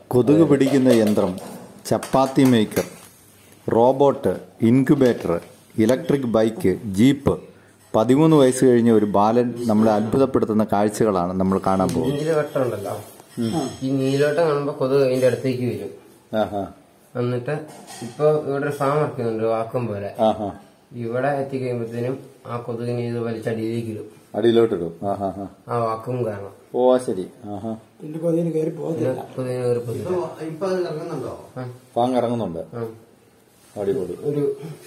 കൊതുക് പിടിക്കുന്ന യന്ത്രം chapati maker robot incubator electric bike jeep പതിമൂന്ന് വയസ്സ് കഴിഞ്ഞ ഒരു ബാലൻ നമ്മളെ അത്ഭുതപ്പെടുത്തുന്ന കാഴ്ചകളാണ് നമ്മൾ കാണാൻ പോകുന്നത് നീലവട്ടം ഉണ്ടല്ലോ ഈ നീലവട്ടം കാണുമ്പോ കൊതുക് അതിന്റെ അടുത്തേക്ക് വരും ആഹാ എന്നിട്ട് ഇപ്പൊ ഇവിടെ ഒരു ഫാം ഇറക്കുന്നുണ്ട് വാക്കം പോലെ ആഹാ ഇവിടെ എത്തിക്കഴിയുമ്പോഴത്തേനും ആ കൊതുകിനെ ഇത് വലിച്ചടിയിലേക്ക് ഇടും അടിയിലോട്ടിടും ആഹാ ഹാ ആ വാക്കും കാരണം ഓ ആ ശരി ആഹാ ഇതിന്റെ കൊതിന് കയറി പോകത്തില്ല പിന്നെ കൊതുകിന് കയറി പോകില്ല. ഇപ്പൊ അത് ഇറങ്ങുന്നുണ്ടോ ആ, പാങ് ഇറങ്ങുന്നുണ്ട് ആ. അടിപൊളി ഒരു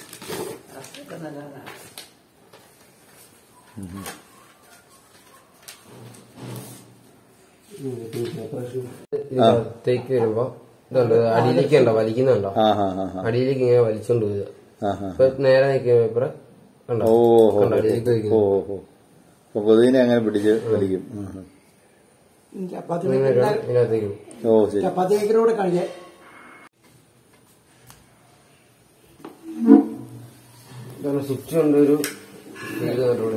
ഇതിനകത്തേക്ക് വരുമ്പോ ഇതുണ്ട് അടിയിലേക്ക് ഉണ്ടോ വലിക്കുന്നുണ്ടോ ആഹാ ഹാ ഹാ അടിയിലേക്ക് ഇങ്ങനെ വലിച്ചോണ്ട് പോവുക ആഹാ ഇപ്പൊ നേരെ നിൽക്കുന്ന പേപ്പർ കണ്ടോ ഓ ഹോ കണ്ടോ അടിയിലേക്ക് ഓ വയ്ക്കുന്നു ഓ ഹോ അപ്പൊ കൊതുകിനെ അങ്ങനെ പിടിച്ച് വലിക്കും ആഹാ. ചപ്പാത്തി ഇങ്ങനെ ഇടും, ഇതിനകത്തേക്ക് ഇടും. ഓ ശരി ചപ്പാത്തി മേക്കറൂടെ കഴിഞ്ഞ് ഇതാണ് സ്വിച്ച് കൊണ്ട് ഒരു ഫീൽഡ് കൺട്രോൾ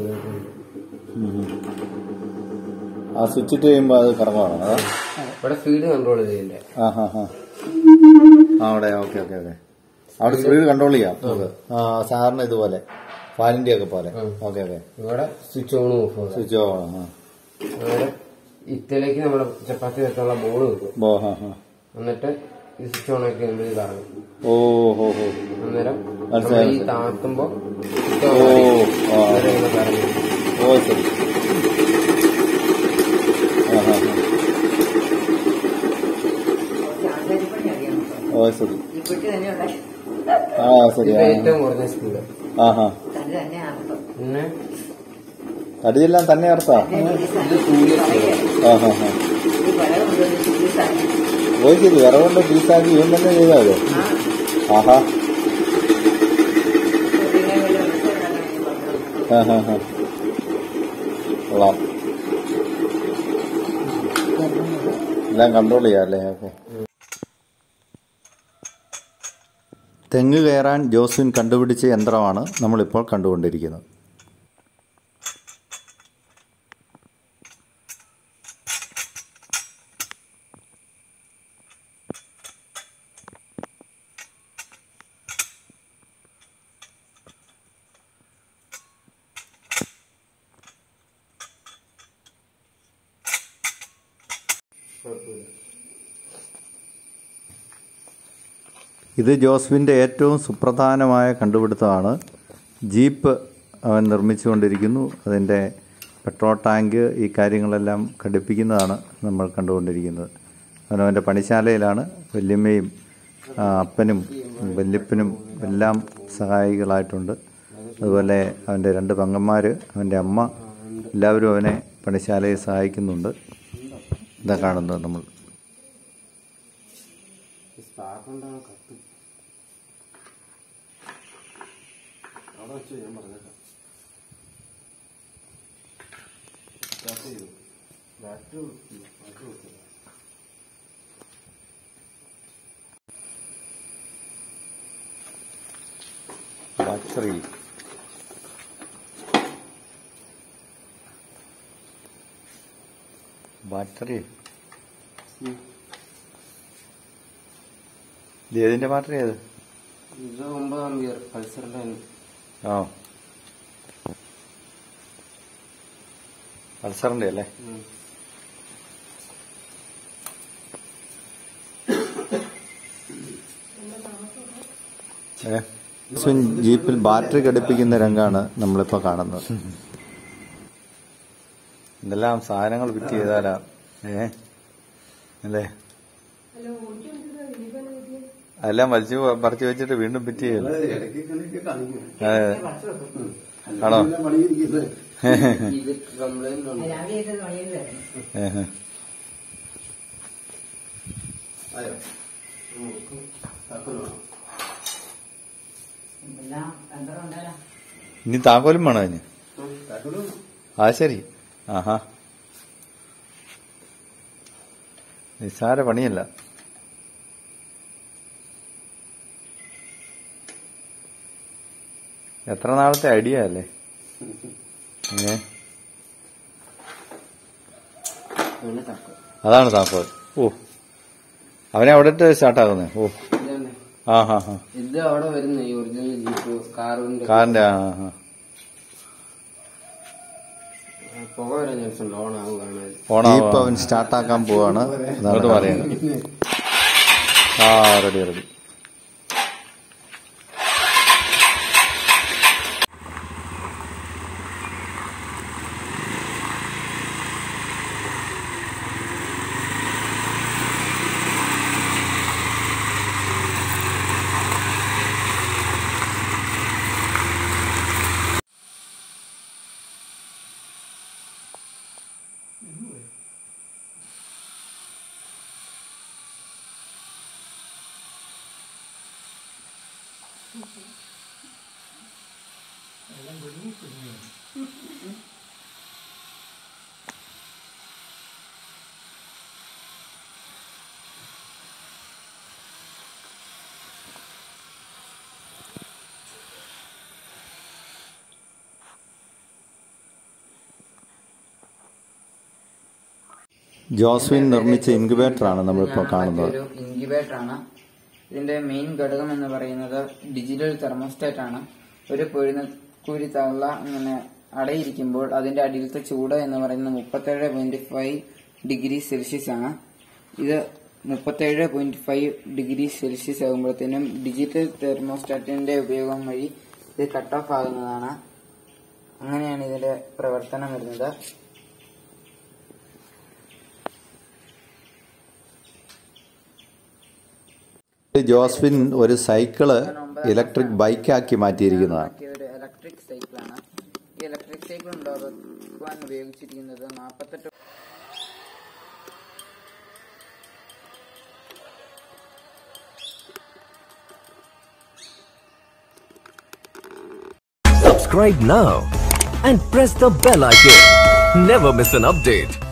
ആ സ്വിച്ച് ഇട്ട് കഴിയുമ്പോ അത് കറങ്ങുവാണോ അതാ ഇവിടെ സ്പീഡ് കൺട്രോൾ ചെയ്തിന്റെ ആ ഹാ ഹാ ആ അവിടെ ഓക്കെ ഓക്കെ ഓക്കെ അവിടെ സ്പീഡ് കൺട്രോൾ ചെയ്യാം നമുക്ക് ആ സാറിന് ഇതുപോലെ ഫാനിന്റെ ഒക്കെ പോലെ ഓക്കെ ഓക്കെ ഇവിടെ switch on off switch on ആ അവിടെ ഇത്തലേക്ക് നമ്മുടെ ചപ്പാത്തി വെക്കാനുള്ള ബോൾ വെക്കും ബോ ഹാ ഹാ എന്നിട്ട് ഈ സ്വിച്ച് ഓൺ ആക്കി നമ്മൾ ഇത് കറങ്ങും ഓ ഹോ ഹോ അന്നേരം മനസ്സിലായി, നമ്മൾ ഈ താത്തുമ്പോ switch ഓ on ആയി. ആ അന്നേരം ഇങ്ങനെ കറങ്ങും. ഓ ശരി ആ ഹാ ഹാ ഓ ശരി ഇപ്പോഴത്തെ തന്നെയുള്ള ആ ശരി ഇത് ആ ഏറ്റവും കുറഞ്ഞ സ്പീഡ് ആ ഹാ അത് തന്നെയാണ് പിന്നെ തടിയെല്ലാം തന്നെ അർത്ഥം ഇത് കൂടിയ സ്പീഡ് ആ ഹാ ഹാ ഈ പല കൊണ്ടുവന്ന് ചികിത്സാക്കി ഓ ശരി വിറവുകൊണ്ട് പീസാക്കി ഇവൻ തന്നെ ചെയ്താൽ ആഹാ പിന്നെ വല്ല മനസ്സിലാക്കാൻ പറഞ്ഞു ആ ഹാ ഹാ കൊള്ളാം എല്ലാം കൺട്രോൾ ചെയ്യാം അല്ലേ ഓക്കെ തെങ്ങ് കയറാൻ ജോസ്വിൻ കണ്ടുപിടിച്ച യന്ത്രമാണ് നമ്മളിപ്പോൾ കണ്ടുകൊണ്ടിരിക്കുന്നത് ഇത് ജോസ്വിൻ്റെ ഏറ്റവും സുപ്രധാനമായ കണ്ടുപിടുത്തമാണ് ജീപ്പ് അവൻ നിർമ്മിച്ചുകൊണ്ടിരിക്കുന്നു അതിൻ്റെ പെട്രോൾ ടാങ്ക് ഈ കാര്യങ്ങളെല്ലാം ഘടിപ്പിക്കുന്നതാണ് നമ്മൾ കണ്ടുകൊണ്ടിരിക്കുന്നത് അവൻ അവൻ്റെ പണിശാലയിലാണ് വല്യമ്മയും ആ, അപ്പനും വല്യപ്പനും എല്ലാം സഹായികളായിട്ടുണ്ട് അതുപോലെ അവൻ്റെ രണ്ട് പെങ്ങന്മാർ അവൻ്റെ അമ്മ എല്ലാവരും അവനെ പണിശാലയിൽ സഹായിക്കുന്നുണ്ട് ഇതാ കാണുന്നത് നമ്മൾ സ്പാർക്ക് ഉണ്ടാകാൻ കത്തും ബാറ്ററി ബാറ്ററി ഇത് ഏതിന്റെ ബാറ്ററി ഏത് ഇത് ഒമ്പത് ആംബിയർ പൾസറിന്റെ ആ പൾസറിന്റെ അല്ലേ ഏ? സ്വിൻ ജീപ്പിൽ ബാറ്ററി ഘടിപ്പിക്കുന്ന രംഗാണ് നമ്മളിപ്പോ കാണുന്നത് എന്തെല്ലാം സാധനങ്ങൾ ഫിറ്റ് ചെയ്താലാ ഏ അല്ലേ അതെല്ലാം വലിച്ചു പറിച്ചു വെച്ചിട്ട് വീണ്ടും ഫിറ്റ് ചെയ്യല്ലേ അതെ ആണോ ഇത് കംപ്ലൈന്റ് ഉണ്ട് രാവിലെ ഇത് പണിയുന്നതായിരുന്നു ഏഹ്. എല്ലാം രണ്ടെണ്ണം ഉണ്ടല്ലോ ഇനി താക്കോലും വേണോ അതിന് ആ ശരി ആഹാ നിസ്സാര പണിയല്ല എത്ര നാളത്തെ ഐഡിയ അല്ലേ ഏ പിന്നെ തക്കം അതാണ് താക്കോൽ ഓ അവനെ അവിടെ സ്റ്റാർട്ട് ആകുന്നേ ഓ ഇതാണ്. ആ ഹാ ഹാ ഇത് അവിടെ വരുന്ന ഈ ഒറിജിനൽ ജീപ്പ് കാറിന്റെ കാറിന്റെ ആ ആ പുക വരാൻ ചാൻസ് ഉണ്ട് ഓൺ ആവുകയാണ് ജീപ്പ് അവൻ സ്റ്റാർട്ടാക്കാൻ പോവാണ് അത് പറയുന്നത് ആ റെഡി റെഡി ജോസ്വിൻ നിർമ്മിച്ച ഇൻക്യുബേറ്റർ ആണ് നമ്മളിപ്പോൾ കാണുന്നത് ഒരു ഇൻക്യുബേറ്റർ ആണ് ഇതിന്റെ മെയിൻ ഘടകം എന്ന് പറയുന്നത് ഡിജിറ്റൽ തെർമോസ്റ്റാറ്റ് ആണ് ഒരു പൊഴുന്ന കുരി തള്ള ഇങ്ങനെ അടയിരിക്കുമ്പോൾ അതിന്റെ അടിയിലത്തെ ചൂട് എന്ന് പറയുന്നത് മുപ്പത്തേഴ് പോയിന്റ് ഫൈവ് ഡിഗ്രി സെൽഷ്യസ് ആണ് ഇത് മുപ്പത്തേഴ് പോയിന്റ് ഫൈവ് ഡിഗ്രി സെൽഷ്യസ് ആകുമ്പോഴത്തേനും ഡിജിറ്റൽ തെർമോസ്റ്റാറ്റിന്റെ ഉപയോഗം വഴി ഇത് കട്ട് ഓഫ് ആകുന്നതാണ് അങ്ങനെയാണ് ഇതിന്റെ പ്രവർത്തനം വരുന്നത് ജോസ്വിൻ ഒരു സൈക്കിള് ഇലക്ട്രിക് ബൈക്കാക്കി മാറ്റിയിരിക്കുന്നതാണ് ഉണ്ടാക്കിയ ഒരു ഇലക്ട്രിക് സൈക്കിളാണ് ഈ ഇലക്ട്രിക് സൈക്കിൾ ഉണ്ടാക്കുവാൻ ഉപയോഗിച്ചിരിക്കുന്നത് നാൽപ്പത്തെട്ട് Subscribe now and press the bell icon. Never miss an update.